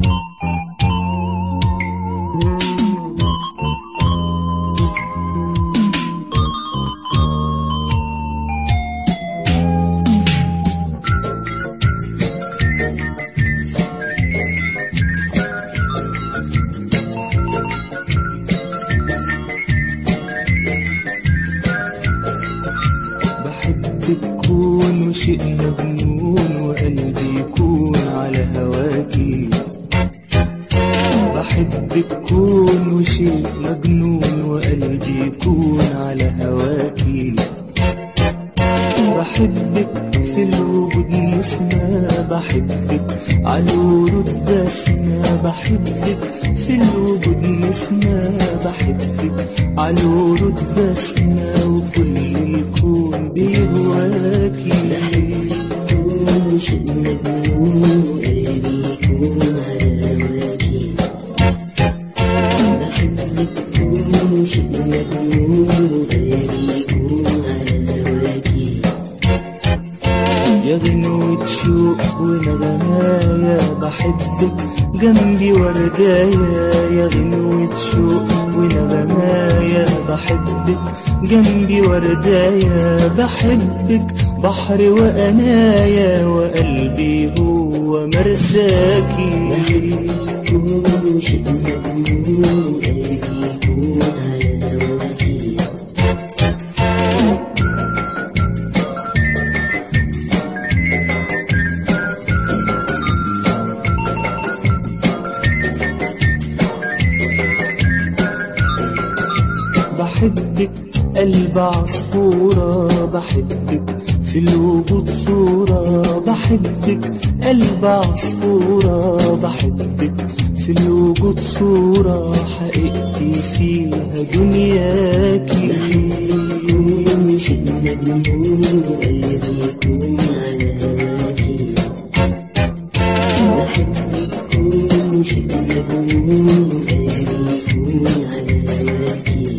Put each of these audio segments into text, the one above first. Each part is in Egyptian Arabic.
بحبك كون وشيء مجنون وقلبي يكون على هواكي بحبك كون وشيء مجنون وقلبي يكون على هواكي بحبك في الوجود نسمة بحبك على الورود بسمة بحبك في الوجود نسمة بحبك على الورود بسمة وكل الكون بيهواكي كون شيء مجنون وقلبي يكون على هواكي بحبك كون شيء مجنون وقلبي يكون على هواكي يا غنوة شوق ونغمايا بحبك جنبي وردايا يا غنوة شوق ونغمايا بحبك جنبي وردايا بحبك بحر وأنايا وقلبي هو مرساكي كون شيء مجنون وقلبي يكون على هواكي بحبك قلب عصفورة بحبك في الوجود صورة بحبك قلب عصفورة بحبك في الوجود صورة حقيقتي فيها دنياكي كون شيء مجنون وقلبي يكون على هواكي بحبك كون شيء مجنون وقلبي يكون على هواكي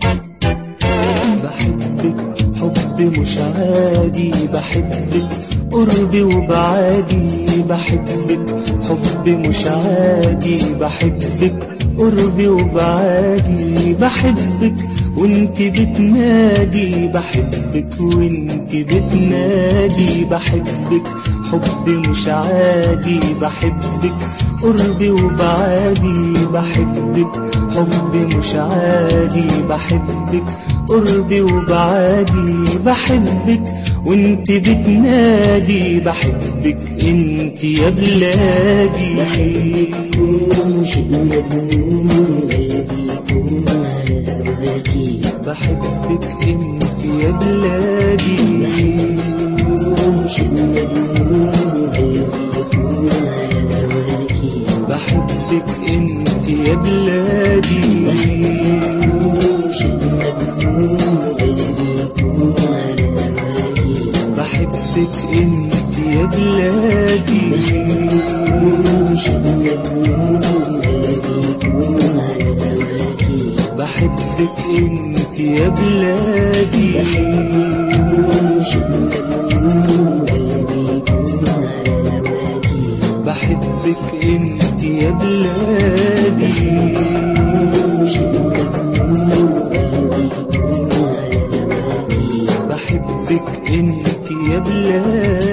بحبك حب مش عادي بحبك قربي وبعادي بحبك حب مش عادي بحبك قربي وبعادي بحبك وانت بتنادي بحبك وانت بتنادي بحبك حب مش عادي بحبك قربي وبعادي بحبك حب مش عادي بحبك قربي وبعادي بحبك وانت بتنادي بحبك انت يا بلادي كون شيء مجنون وقلبي يكون على هواكي بحبك انت يا بلادي كون شيء مجنون وقلبي يكون على هواكي بحبك انت يا بلادي كون شيء مجنون وقلبي يكون على هواكي بحبك انت يا بلادي كون شيء مجنون وقلبي يكون على هواكي بحبك انت يا بلادي كون شيء مجنون وقلبي يكون على هواكي بحبك انت يا بلادي كون شيء مجنون وقلبي يكون على هواكي بحبك انت يا بلادي